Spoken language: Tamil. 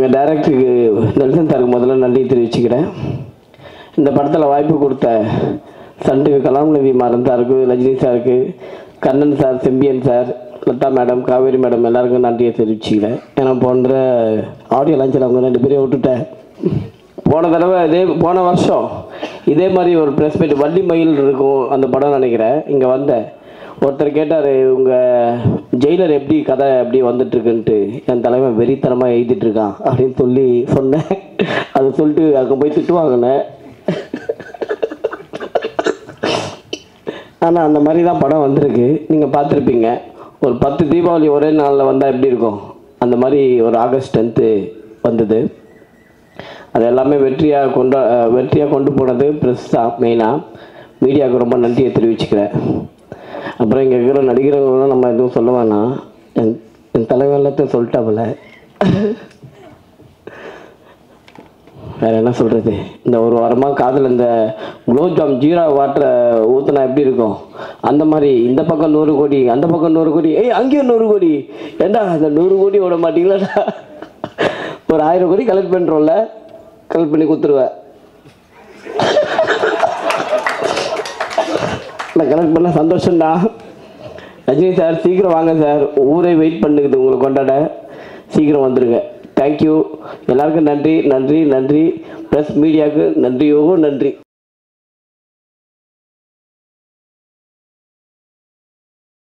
எங்கள் டைரக்டருக்கு நெல்சன் சாருக்கு முதல்ல நன்றி தெரிவிச்சுக்கிறேன் இந்த படத்தில் வாய்ப்பு கொடுத்த சண்டுக்கு கலாம்நதி மாறன் சாருக்கு ரஜினி சாருக்கு Kannan sir Sembiyan sir Latha madam Kaveri madam எல்லாருக்கும் நன்றியை தெரிவிச்சுக்கிறேன் ஏன்னா போன்ற ஆடியோ லான்ச்சில் அவங்க ரெண்டு பேரையும் விட்டுட்டேன் போன தடவை இதே போன வருஷம் இதே மாதிரி ஒரு ப்ரெஸ் மீட் வள்ளி மயில் இருக்கும் அந்த படம் நினைக்கிறேன் இங்கே வந்தேன் ஒருத்தர் கேட்டார் உங்கள் ஜெயிலர் எப்படி கதை எப்படி வந்துட்டுருக்குன்ட்டு என் தலைவன் வெறித்தனமாக எழுதிட்டு இருக்கான் அப்படின்னு சொல்லி சொன்னேன் அதை சொல்லிட்டு அங்கே போய் திட்டு வாங்கினேன் ஆனால் அந்த மாதிரி தான் படம் வந்திருக்கு நீங்கள் பார்த்துருப்பீங்க ஒரு பத்து தீபாவளி ஒரே நாளில் வந்தால் எப்படி இருக்கும் அந்த மாதிரி ஒரு ஆகஸ்ட் டென்த்து வந்தது அது எல்லாமே வெற்றியாக கொண்டு வெற்றியாக கொண்டு போனது ப்ரெஸ் தான் மெயினாக மீடியாவுக்கு ரொம்ப நன்றியை தெரிவிச்சுக்கிறேன் அப்புறம் இங்கே இருக்கிற நடிகர்களும் நம்ம எதுவும் சொல்ல வேணாம் என் என் தலைவர் எல்லாத்தையும் சொல்லிட்டாப்புல வேற என்ன சொல்றது இந்த ஒரு வாரமா காதில் இந்த குலோப்ஜாம் ஜீரா வாட்டரை ஊத்துனா எப்படி இருக்கும் அந்த மாதிரி இந்த பக்கம் நூறு கோடி அந்த பக்கம் நூறு கோடி ஏய் அங்கேயும் நூறு கோடி ஏண்டா அந்த நூறு கோடி விட மாட்டீங்களா ஒரு ஆயிரம் கோடி கலெக்ட் பண்ணுறோம்ல கலெக்ட் பண்ணி கொடுத்துருவேன் நான் கலெக்ட் பண்ண சந்தோஷம்டா ரஜினி சார் சீக்கிரம் வாங்க சார் ஊரே வெயிட் பண்ணுக்குது உங்களை கொண்டாட சீக்கிரம் வந்துருங்க தேங்க்யூ எல்லாருக்கும் நன்றி நன்றி நன்றி ப்ளஸ் மீடியாவுக்கு நன்றியோ நன்றி